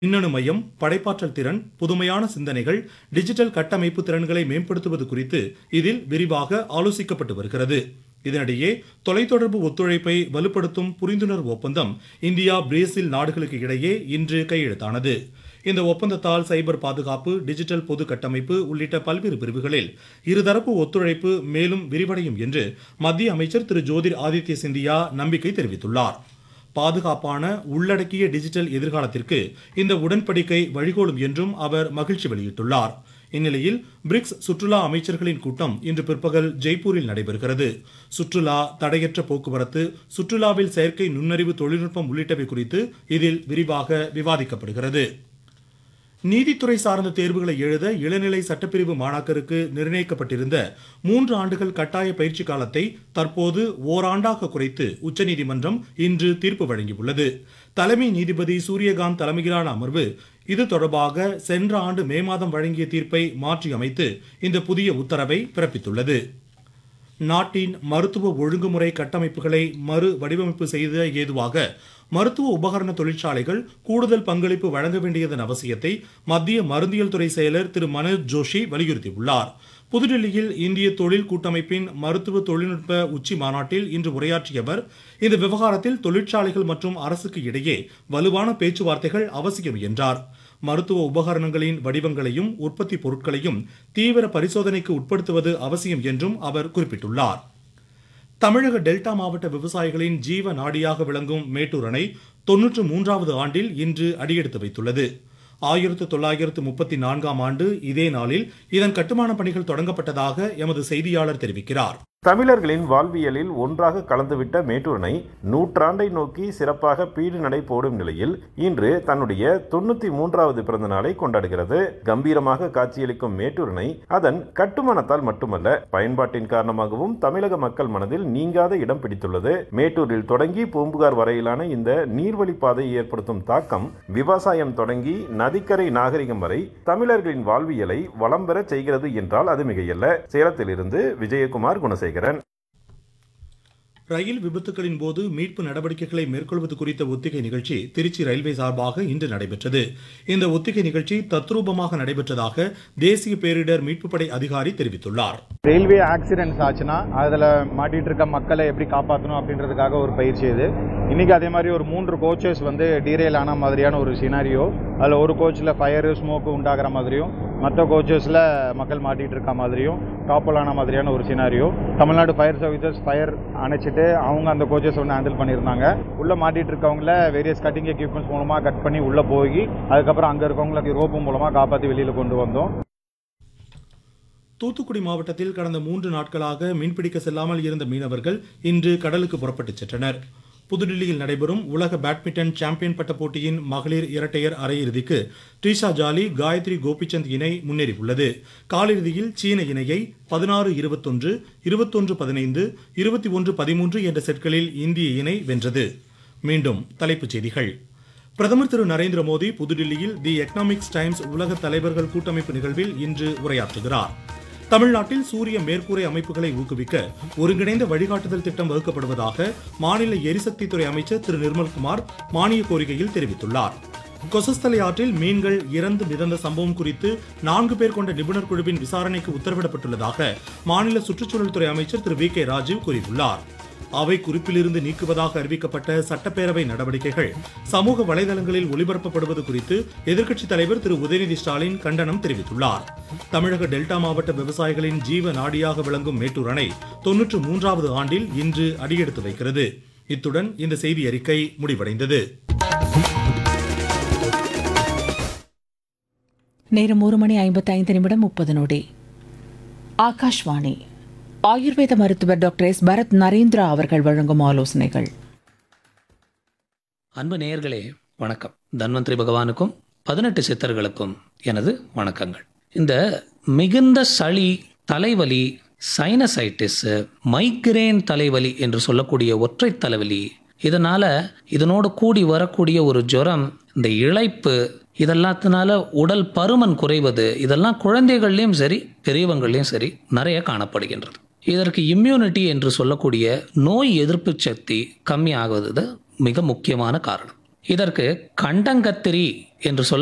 மின்னணு மையம் படைப்பாற்றல் திறன் புதுமையான சிந்தனைகள் டிஜிட்டல் கட்டமைப்பு திறன்களை மேம்படுத்துவது குறித்து இதில் விரிவாக ஆலோசிக்கப்பட்டு வருகிறது இதனிடையே தொலைத்தொடர்பு ஒத்துழைப்பை வலுப்படுத்தும் புரிந்துணர்வு ஒப்பந்தம் இந்தியா பிரேசில் நாடுகளுக்கு இடையே இன்று கையெழுத்தானது இந்த ஒப்பந்தத்தால் சைபர் பாதுகாப்பு டிஜிட்டல் பொது கட்டமைப்பு உள்ளிட்ட பல்வேறு பிரிவுகளில் இருதரப்பு ஒத்துழைப்பு மேலும் விரிவடையும் என்று மத்திய அமைச்சர் திரு ஜோதிர் ஆதித்ய சிந்தியா நம்பிக்கை தெரிவித்துள்ளார் பாதுகாப்பான உள்ளடக்கிய டிஜிட்டல் எதிர்காலத்திற்கு இந்த உடன்படிக்கை வழிகோலும் என்றும் அவர் மகிழ்ச்சி வெளியிட்டுள்ளார் இந்நிலையில் பிரிக்ஸ் சுற்றுலா அமைச்சர்களின் கூட்டம் இன்று பிற்பகல் ஜெய்ப்பூரில் நடைபெறுகிறது சுற்றுலா தடையற்ற போக்குவரத்து சுற்றுலாவில் செயற்கை நுண்ணறிவு தொழில்நுட்பம் உள்ளிட்டவை குறித்து இதில் விரிவாக விவாதிக்கப்படுகிறது நீதித்துறை சார்ந்த தேர்வுகளை எழுத இளநிலை சட்டப்பிரிவு மாணாக்கருக்கு நிர்ணயிக்கப்பட்டிருந்த மூன்று ஆண்டுகள் கட்டாய பயிற்சி காலத்தை தற்போது ஓராண்டாக குறைத்து உச்சநீதிமன்றம் இன்று தீர்ப்பு வழங்கியுள்ளது தலைமை நீதிபதி சூரியகாந்த் தலைமையிலான அமர்வு இது தொடர்பாக சென்ற ஆண்டு மே மாதம் வழங்கிய தீர்ப்பை மாற்றி அமைத்து இந்த புதிய உத்தரவை பிறப்பித்துள்ளது நாட்டின் மருத்துவ ஒழுங்குமுறை கட்டமைப்புகளை மறு வடிவமைப்பு செய்த ஏதுவாக மருத்துவ உபகரண தொழிற்சாலைகள் கூடுதல் பங்களிப்பு வழங்க வேண்டியதன் அவசியத்தை மத்திய மருந்தியல் துறை செயலர் திரு மனோஜ் ஜோஷி வலியுறுத்தியுள்ளார் புதுடில்லியில் இந்திய தொழில் கூட்டமைப்பின் மருத்துவ தொழில்நுட்ப உச்சி மாநாட்டில் இன்று உரையாற்றிய அவர் இந்த விவகாரத்தில் தொழிற்சாலைகள் மற்றும் அரசுக்கு இடையே வலுவான பேச்சுவார்த்தைகள் அவசியம் என்றார் மருத்துவ உபகரணங்களின் வடிவங்களையும் உற்பத்தி பொருட்களையும் தீவிர பரிசோதனைக்கு உட்படுத்துவது அவசியம் என்றும் அவர் குறிப்பிட்டுள்ளார் தமிழக டெல்டா மாவட்ட விவசாயிகளின் ஜீவ நாடியாக விளங்கும் மேட்டூர் அணை தொன்னூற்று மூன்றாவது ஆண்டில் இன்று அடியெடுத்து வைத்துள்ளது ஆயிரத்து தொள்ளாயிரத்து முப்பத்தி நான்காம் ஆண்டு இதே நாளில் இதன் கட்டுமான பணிகள் தொடங்கப்பட்டதாக எமது செய்தியாளர் தெரிவிக்கிறார் தமிழர்களின் வாழ்வியலில் ஒன்றாக கலந்துவிட்ட மேட்டூர் அணை நூற்றாண்டை நோக்கி சிறப்பாக பீடு நடை போடும் நிலையில் இன்று தன்னுடைய தொண்ணூத்தி மூன்றாவது பிறந்த நாளை கொண்டாடுகிறது கம்பீரமாக காட்சியளிக்கும் மேட்டூர் அணை அதன் கட்டுமானத்தால் மட்டுமல்ல பயன்பாட்டின் காரணமாகவும் தமிழக மக்கள் மனதில் நீங்காத இடம் பிடித்துள்ளது மேட்டூரில் தொடங்கி பூம்புகார் வரையிலான இந்த நீர்வழி பாதை ஏற்படுத்தும் தாக்கம் விவசாயம் தொடங்கி நதிக்கரை நாகரிகம் வரை தமிழர்களின் வாழ்வியலை வளம் பெற செய்கிறது என்றால் அது மிகையல்ல சேலத்திலிருந்து விஜயகுமார் குணசேகரன் ரயில் விபத்துகளின் போது மீட்பு நடவடிக்கைகளை மேற்கொள்வது குறித்த ஒத்திகை நிகழ்ச்சி திருச்சி ரயில்வே சார்பாக இன்று நடைபெற்றது இந்த ஒத்திகை நிகழ்ச்சி தத்ரூபமாக நடைபெற்றதாக தேசிய பேரிடர் மீட்புப் படை அதிகாரி தெரிவித்துள்ளார் ரயில்வே ஆக்சிடென்ட்ஸ் ஆச்சுன்னா அதில் மாட்டிட்டு இருக்க மக்களை எப்படி காப்பாற்றணும் அப்படின்றதுக்காக ஒரு பயிற்சி இது இன்னைக்கு அதே மாதிரி ஒரு மூன்று கோச்சஸ் வந்து டீரெயில் ஆன மாதிரியான ஒரு சினாரியோ அதில் ஒரு கோச்சில் ஃபயரு ஸ்மோக்கு உண்டாகிற மாதிரியும் மற்ற கோச்சஸில் மக்கள் மாட்டிட்டு இருக்க மாதிரியும் டாப்பல் ஆன மாதிரியான ஒரு scenario Tamil Nadu fire services fire அணைச்சிட்டு அவங்க அந்த கோச்சஸ் வந்து ஹேண்டில் பண்ணியிருந்தாங்க உள்ளே மாட்டிட்டு இருக்கவங்கள வேரியஸ் கட்டிங் எக்யூப்மெண்ட்ஸ் மூலமாக கட் பண்ணி உள்ளே போய் அதுக்கப்புறம் அங்கே இருக்கவங்களுக்கு ரோப்பு மூலமாக காப்பாற்றி வெளியில் கொண்டு வந்தோம் தூத்துக்குடி மாவட்டத்தில் கடந்த மூன்று நாட்களாக மீன்பிடிக்க செல்லாமல் இருந்த மீனவர்கள் இன்று கடலுக்கு புறப்பட்டுச் சென்றனர் புதுடில்லியில் நடைபெறும் உலக பேட்மிண்டன் சாம்பியன் பட்ட போட்டியின் மகளிர் இரட்டையர் அரையிறுதிக்கு ட்ரீஷா ஜாலி காயத்ரி கோபிச்சந்த் இணை முன்னேறியுள்ளது காலிறுதியில் சீன இணையை பதினாறு இருபத்தொன்று இருபத்தொன்று பதினைந்து இருபத்தி ஒன்று பதிமூன்று என்ற செட்களில் இந்திய இணை வென்றது மீண்டும் தலைப்புச் செய்திகள் பிரதமர் திரு நரேந்திர மோடி புதுடில்லியில் தி எக்கனாமிக்ஸ் டைம்ஸ் உலக தலைவர்கள் கூட்டமைப்பு நிகழ்வில் இன்று உரையாற்றுகிறார் தமிழ்நாட்டில் சூரிய மேற்கூரை அமைப்புகளை ஊக்குவிக்க ஒருங்கிணைந்த வழிகாட்டுதல் திட்டம் வகுக்கப்படுவதாக மாநில எரிசக்தித்துறை அமைச்சர் திரு நிர்மல்குமார் மானிய கோரிக்கையில் தெரிவித்துள்ளார் கொசஸ்தலை ஆற்றில் மீன்கள் இறந்து மிதந்த சம்பவம் குறித்து நான்கு பேர் கொண்ட நிபுணர் குழுவின் விசாரணைக்கு உத்தரவிடப்பட்டுள்ளதாக மாநில சுற்றுச்சூழல் துறை அமைச்சர் திரு வி கே ராஜீவ் கூறியுள்ளார் அவை குறிப்பிலிருந்து நீக்குவதாக அறிவிக்கப்பட்ட சட்டப்பேரவை நடவடிக்கைகள் சமூக வலைதளங்களில் ஒளிபரப்பப்படுவது குறித்து எதிர்க்கட்சித் தலைவர் திரு உதயநிதி ஸ்டாலின் கண்டனம் தெரிவித்துள்ளார் தமிழக டெல்டா மாவட்ட விவசாயிகளின் ஜீவ நாடியாக விளங்கும் மேட்டூர் அணை தொன்னூற்று மூன்றாவது ஆண்டில் இன்று அடியெடுத்து வைக்கிறது இத்துடன் இந்த செய்தி அறிக்கை முடிவடைந்தது நேரம் ஒரு மணி ஐம்பத்தைந்து நிமிடம் முப்பது நொடி ஆகாஷ்வாணி ஆயுர்வேத மருத்துவர் டாக்டர் எஸ் பரத் நரேந்திரா அவர்கள் வழங்கும் ஆலோசனைகள் அன்பு நேயர்களே வணக்கம் தன்வந்திரி பகவானுக்கும் பதினெட்டு சித்தர்களுக்கும் எனது வணக்கங்கள் இந்த மிகுந்த சளி தலைவலி சைனசைட்டிஸ் மைக்ரேன் தலைவலி என்று சொல்லக்கூடிய ஒற்றை தலைவலி இதனால இதனோடு கூடி வரக்கூடிய ஒரு ஜுரம் இந்த இழைப்பு இதெல்லாத்தினால உடல் பருமன் குறைவது இதெல்லாம் குழந்தைகள்லையும் சரி பெரியவங்கள்லையும் சரி நிறைய காணப்படுகின்றது இதற்கு இம்யூனிட்டி என்று சொல்லக்கூடிய நோய் எதிர்ப்பு சக்தி கம்மி ஆகுவது மிக முக்கியமான காரணம் இதற்கு கண்டங்கத்திரி என்று சொல்ல